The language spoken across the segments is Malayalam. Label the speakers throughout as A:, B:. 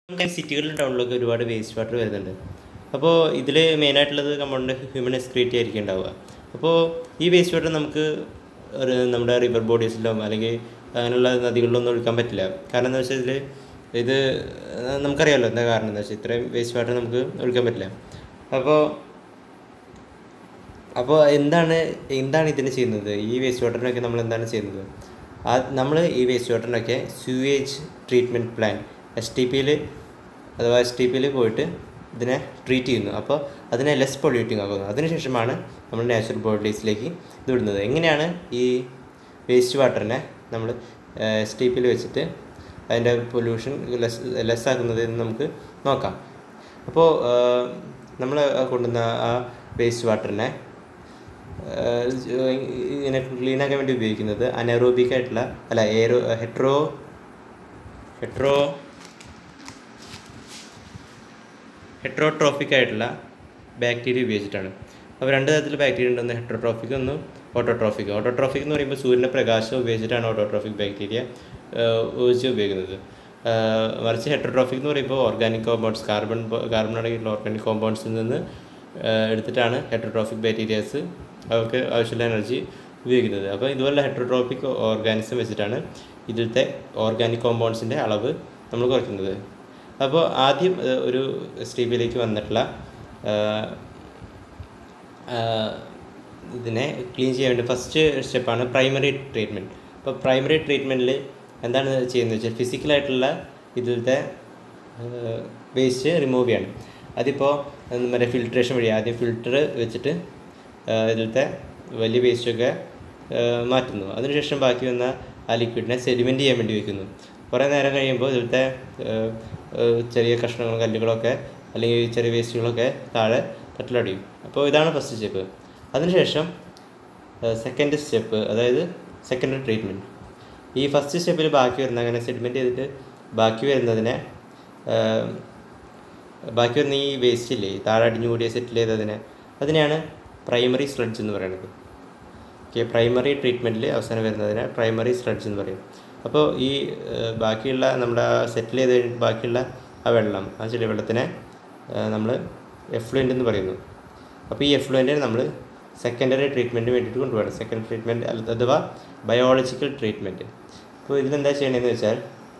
A: നമുക്ക് സിറ്റികളിലും ടൗണിലൊക്കെ ഒരുപാട് വേസ്റ്റ് വാട്ടർ വരുന്നുണ്ട് അപ്പോൾ ഇതിൽ മെയിനായിട്ടുള്ളത് കമ്പൗണ്ട് ഹ്യൂമൻ എക്സ്ക്രീറ്റി ആയിരിക്കും ഉണ്ടാവുക അപ്പോൾ ഈ വേസ്റ്റ് വാട്ടർ നമുക്ക് ഒരു നമ്മുടെ റിവർ ബോഡീസിലോ അല്ലെങ്കിൽ അങ്ങനെയുള്ള നദികളിലൊന്നും ഒഴുക്കാൻ പറ്റില്ല കാരണം എന്താ വെച്ചാൽ ഇതിൽ ഇത് നമുക്കറിയാമല്ലോ എന്താ കാരണം എന്താ വെച്ചാൽ ഇത്രയും വേസ്റ്റ് വാട്ടർ നമുക്ക് ഒഴുക്കാൻ പറ്റില്ല അപ്പോൾ അപ്പോൾ എന്താണ് എന്താണ് ഇതിന് ചെയ്യുന്നത് ഈ വേസ്റ്റ് വാട്ടറിനൊക്കെ നമ്മൾ എന്താണ് ചെയ്യുന്നത് ആ നമ്മൾ ഈ വേസ്റ്റ് വാട്ടറിനൊക്കെ sewage treatment plan S T പിയിൽ അഥവാ എസ് ടി പിയിൽ പോയിട്ട് ഇതിനെ ട്രീറ്റ് ചെയ്യുന്നു അപ്പോൾ അതിനെ ലെസ് പൊള്യൂട്ടിങ് ആകുന്നു അതിനുശേഷമാണ് നമ്മൾ നാച്ചുറൽ ബോഡീസിലേക്ക് ഇത് വിടുന്നത് എങ്ങനെയാണ് ഈ വേസ്റ്റ് വാട്ടറിനെ നമ്മൾ എസ് ടി പിയിൽ വെച്ചിട്ട് അതിൻ്റെ പൊല്യൂഷൻ ലെസ് ലെസ് ആക്കുന്നത് എന്ന് നമുക്ക് നോക്കാം അപ്പോൾ നമ്മൾ കൊണ്ടുവന്ന ആ വേസ്റ്റ് വാട്ടറിനെ ഇങ്ങനെ ക്ലീൻ ആക്കാൻ വേണ്ടി ഉപയോഗിക്കുന്നത് അനറോബിക് ആയിട്ടുള്ള അല്ല എയറോ ഹെട്രോ ഹെട്രോ ഹെട്രോട്രോഫിക് ആയിട്ടുള്ള ബാക്ടീരിയ ഉപയോഗിച്ചിട്ടാണ് അപ്പോൾ രണ്ട് തരത്തിൽ ബാക്ടീരിയ ഉണ്ടെന്ന് ഹെട്രോട്രോഫിക് ഒന്ന് ഓട്ടോട്രോഫിക് ഓട്ടോട്രോഫിക് എന്ന് പറയുമ്പോൾ സൂര്യൻ്റെ പ്രകാശം ഉപയോഗിച്ചിട്ടാണ് ഓട്ടോട്രോഫിക് ബാക്ടീരിയ ഉപയോഗിച്ച് ഉപയോഗിക്കുന്നത് മറിച്ച് ഹെട്രോട്രോഫിക് എന്ന് പറയുമ്പോൾ ഓർഗാനിക് കോമ്പൗണ്ട്സ് കാർബൺ കാർബൺ അടങ്ങിയിട്ടുള്ള ഓർഗാനിക് കോമ്പൗണ്ട്സിൽ നിന്ന് എടുത്തിട്ടാണ് ഹെട്രോട്രോഫിക് ബാക്ടീരിയാസ് അവർക്ക് ആവശ്യമുള്ള എനർജി ഉപയോഗിക്കുന്നത് അപ്പോൾ ഇതുപോലെ ഹെട്രോട്രോഫിക് ഓർഗാനിസം വെച്ചിട്ടാണ് ഇതിലത്തെ ഓർഗാനിക് കോമ്പൗണ്ട്സിൻ്റെ അളവ് നമ്മൾ കുറയ്ക്കുന്നത് അപ്പോൾ ആദ്യം ഒരു സ്റ്റീബിലേക്ക് വന്നിട്ടുള്ള ഇതിനെ ക്ലീൻ ചെയ്യാൻ വേണ്ടി ഫസ്റ്റ് സ്റ്റെപ്പാണ് പ്രൈമറി ട്രീറ്റ്മെൻറ്റ് അപ്പോൾ പ്രൈമറി ട്രീറ്റ്മെൻറ്റിൽ എന്താണ് ചെയ്യുന്നത് വെച്ചാൽ ഫിസിക്കലായിട്ടുള്ള ഇതിലത്തെ വേസ്റ്റ് റിമൂവ് ചെയ്യണം അതിപ്പോൾ മറ്റേ ഫിൽട്രേഷൻ വഴി ആദ്യം ഫിൽറ്റർ വെച്ചിട്ട് ഇതിലത്തെ വലിയ വേസ്റ്റൊക്കെ മാറ്റുന്നു അതിനുശേഷം ബാക്കി വന്ന ആ ലിക്വിഡിനെ സെഡിമെൻറ്റ് ചെയ്യാൻ വേണ്ടി വയ്ക്കുന്നു കുറേ നേരം കഴിയുമ്പോൾ ഇതിലത്തെ ചെറിയ കഷ്ണങ്ങളും കല്ലുകളൊക്കെ അല്ലെങ്കിൽ ചെറിയ വേസ്റ്റുകളൊക്കെ താഴെ തട്ടിലടിയും അപ്പോൾ ഇതാണ് ഫസ്റ്റ് സ്റ്റെപ്പ് അതിനുശേഷം സെക്കൻഡ് സ്റ്റെപ്പ് അതായത് സെക്കൻഡറി ട്രീറ്റ്മെൻറ്റ് ഈ ഫസ്റ്റ് സ്റ്റെപ്പിൽ ബാക്കി വരുന്ന അങ്ങനെ സെഡിമെൻറ്റ് ചെയ്തിട്ട് ബാക്കി വരുന്നതിനെ ബാക്കി വരുന്ന ഈ വേസ്റ്റ് ഇല്ലേ താഴെ അടിഞ്ഞു കൂടിയ സെറ്റിൽ ചെയ്തതിനെ അതിനെയാണ് പ്രൈമറി സ്ലഡ്ജ് എന്ന് പറയുന്നത് ഓക്കെ പ്രൈമറി ട്രീറ്റ്മെൻറ്റിൽ അവസാനം വരുന്നതിനെ പ്രൈമറി സ്ലഡ്ജ് എന്ന് പറയും അപ്പോൾ ഈ ബാക്കിയുള്ള നമ്മുടെ സെറ്റിൽ ചെയ്ത് കഴിഞ്ഞിട്ട് ബാക്കിയുള്ള ആ വെള്ളം ആ ചെളി വെള്ളത്തിനെ നമ്മൾ എഫ്ലുവൻ്റ് എന്ന് പറയുന്നു അപ്പോൾ ഈ എഫ്ലുവൻ്റ് നമ്മൾ സെക്കൻഡറി ട്രീറ്റ്മെൻറ്റ് വേണ്ടിയിട്ട് കൊണ്ടുപോകണം സെക്കൻഡ് ട്രീറ്റ്മെൻറ്റ് അഥവാ ബയോളജിക്കൽ ട്രീറ്റ്മെൻറ്റ് അപ്പോൾ ഇതിലെന്താ ചെയ്യണമെന്ന് വെച്ചാൽ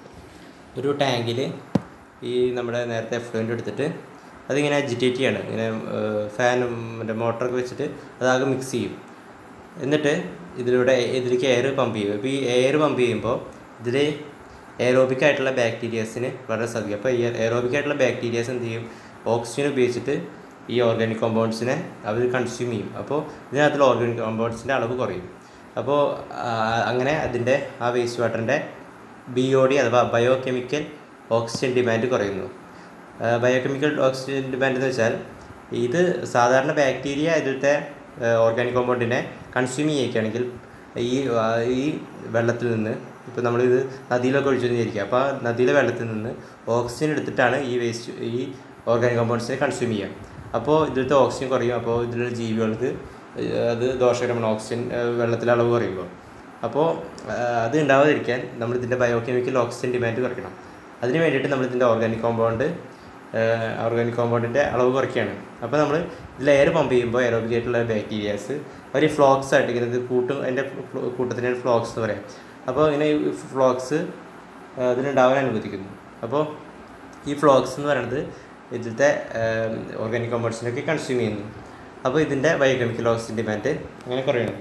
A: ഒരു ടാങ്കിൽ ഈ നമ്മുടെ നേരത്തെ എഫ്ലുവൻ്റ് എടുത്തിട്ട് അതിങ്ങനെ അജിറ്റേറ്റ് ചെയ്യണം ഇങ്ങനെ ഫാനും മറ്റേ മോട്ടറൊക്കെ വെച്ചിട്ട് അതാകെ മിക്സ് ചെയ്യും എന്നിട്ട് ഇതിലൂടെ ഇതിലേക്ക് എയർ പമ്പ് ചെയ്യും ഇപ്പോൾ ഈ എയർ പമ്പ് ചെയ്യുമ്പോൾ ഇതിൽ എയറോബിക് ആയിട്ടുള്ള ബാക്ടീരിയസിന് വളരെ സാധിക്കും അപ്പോൾ ഈ എയറോബിക് ആയിട്ടുള്ള ബാക്ടീരിയസ് എന്ത് ചെയ്യും ഓക്സിജൻ ഉപയോഗിച്ചിട്ട് ഈ ഓർഗാനിക് കോമ്പൗണ്ട്സിനെ അവർ കൺസ്യൂം ചെയ്യും അപ്പോൾ ഇതിനകത്തുള്ള ഓർഗാനിക് കോമ്പൗണ്ട്സിൻ്റെ അളവ് കുറയും അപ്പോൾ അങ്ങനെ അതിൻ്റെ ആ വേസ്റ്റ് വാട്ടറിൻ്റെ ബി ഒ ഡി അഥവാ ബയോ കെമിക്കൽ ഓക്സിജൻ ഡിമാൻഡ് കുറയുന്നു ബയോകെമിക്കൽ ഓക്സിജൻ ഡിമാൻഡ് എന്ന് വെച്ചാൽ ഇത് സാധാരണ ബാക്ടീരിയ ഇതിലത്തെ ഓർഗാനിക് കോമ്പൗണ്ടിനെ കൺസ്യൂം ചെയ്യിക്കുകയാണെങ്കിൽ ഈ ഈ വെള്ളത്തിൽ നിന്ന് ഇപ്പോൾ നമ്മളിത് നദിയിലൊക്കെ ഒഴിച്ചു വിചാരിക്കുക അപ്പോൾ ആ നദിയിലെ വെള്ളത്തിൽ നിന്ന് ഓക്സിജൻ എടുത്തിട്ടാണ് ഈ വേസ്റ്റ് ഈ ഓർഗാനിക് കോമ്പൗണ്ട്സിനെ കൺസ്യൂം ചെയ്യുക അപ്പോൾ ഇതിലത്തെ ഓക്സിജൻ കുറയും അപ്പോൾ ഇതിലുള്ള ജീവികൾക്ക് അത് ദോഷകരമാണ് ഓക്സിജൻ വെള്ളത്തിലെ അളവ് കുറയുമ്പോൾ അപ്പോൾ അത് ഉണ്ടാവാതിരിക്കാൻ നമ്മൾ ഇതിൻ്റെ ബയോകെമിക്കൽ ഓക്സിജൻ ഡിമാൻഡ് കുറയ്ക്കണം അതിന് വേണ്ടിയിട്ട് നമ്മൾ ഇതിൻ്റെ ഓർഗാനിക് കോമ്പൗണ്ട് ഓർഗാനിക് കോമ്പൗണ്ടിൻ്റെ അളവ് കുറയ്ക്കുകയാണ് അപ്പോൾ നമ്മൾ ഇതിൽ എയർ പമ്പ് ചെയ്യുമ്പോൾ എയറോബിക് ആയിട്ടുള്ള ബാക്ടീരിയാസ് ഒരു ഫ്ലോക്സ് ആയിട്ട് ഇങ്ങനെ ഇത് കൂട്ടും അതിൻ്റെ കൂട്ടത്തിനാണ് ഫ്ലോക്സ് എന്ന് പറയാം അപ്പോൾ ഇങ്ങനെ ഈ ഫ്ലോക്സ് അതിനുണ്ടാവാൻ അനുവദിക്കുന്നു അപ്പോൾ ഈ ഫ്ലോക്സ് എന്ന് പറയുന്നത് ഇതിലത്തെ ഓർഗാനിക് കോമ്പൗണ്ട്സിനൊക്കെ കൺസ്യൂം ചെയ്യുന്നു അപ്പോൾ ഇതിൻ്റെ ബയോകെമിക്കൽ ഓക്സിജൻ ഡിമാൻഡ് അങ്ങനെ കുറയണം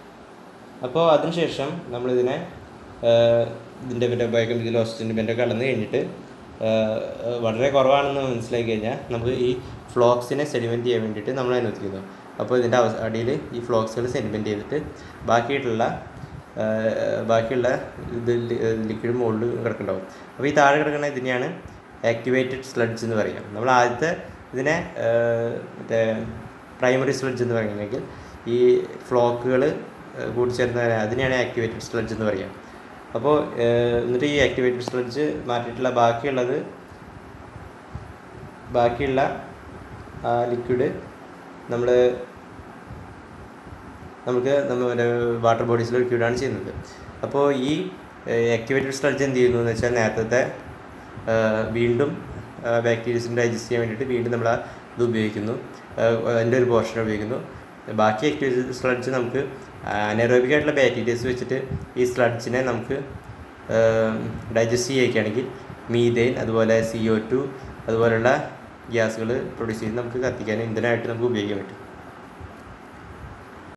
A: അപ്പോൾ അതിനുശേഷം നമ്മളിതിനെ ഇതിൻ്റെ മറ്റേ ബയോകെമിക്കൽ ഓക്സിജൻ ഡിമാൻഡ് ഒക്കെ അളന്ന് കഴിഞ്ഞിട്ട് വളരെ കുറവാണെന്ന് മനസ്സിലാക്കി കഴിഞ്ഞാൽ നമുക്ക് ഈ ഫ്ലോക്സിനെ സെഡിമെൻറ്റ് ചെയ്യാൻ വേണ്ടിയിട്ട് നമ്മൾ അനുവദിക്കുന്നു അപ്പോൾ ഇതിൻ്റെ അവ അടിയിൽ ഈ ഫ്ലോക്സുകൾ സെഡിമെൻറ്റ് ചെയ്തിട്ട് ബാക്കിയിട്ടുള്ള ബാക്കിയുള്ള ഇത് ലിക്വിഡ് മുകളിൽ കിടക്കുന്നുണ്ടാവും അപ്പോൾ ഈ താഴെ കിടക്കുന്ന ഇതിനെയാണ് ആക്ടിവേറ്റഡ് സ്ലഡ്ജ് എന്ന് പറയുക നമ്മൾ ആദ്യത്തെ ഇതിനെ മറ്റേ പ്രൈമറി സ്ലഡ്ജ് എന്ന് പറയുകയാണെങ്കിൽ ഈ ഫ്ലോക്കുകൾ കൂടിച്ചേരുന്നതിനെ അതിനെയാണ് ആക്ടിവേറ്റഡ് സ്ലഡ്ജ് എന്ന് പറയുക അപ്പോൾ എന്നിട്ട് ഈ ആക്ടിവേറ്റഡ് സ്ലഡ്ജ് മാറ്റിയിട്ടുള്ള ബാക്കിയുള്ളത് ബാക്കിയുള്ള ലിക്വിഡ് നമ്മൾ നമുക്ക് നമ്മുടെ വാട്ടർ ബോഡീസിൽ ലിക്വിഡാണ് ചെയ്യുന്നത് അപ്പോൾ ഈ ആക്ടിവേറ്റഡ് സ്ലഡ്ജ് എന്ത് ചെയ്യുന്നു എന്ന് വെച്ചാൽ നേരത്തെ വീണ്ടും ബാക്ടീരിയസിന് ഡൈജസ്റ്റ് ചെയ്യാൻ വേണ്ടിയിട്ട് വീണ്ടും നമ്മൾ ആ ഇത് ഉപയോഗിക്കുന്നു ആ, അതിൻ്റെ ഒരു പോർഷൻ ഉപയോഗിക്കുന്നു ബാക്കി ആക്ടിവിറ്റി സ്ലഡ്ജ് നമുക്ക് അനറോബിക് ആയിട്ടുള്ള ബാക്ടീരിയസ് വെച്ചിട്ട് ഈ സ്ലഡ്ജിനെ നമുക്ക് ഡൈജസ്റ്റ് ചെയ്യിക്കുകയാണെങ്കിൽ മീതെയിൻ അതുപോലെ സി ഒ ടു അതുപോലുള്ള ഗ്യാസുകൾ പ്രൊഡ്യൂസ് ചെയ്ത് നമുക്ക് കത്തിക്കാൻ ഇന്ധനമായിട്ട് നമുക്ക് ഉപയോഗിക്കാൻ പറ്റും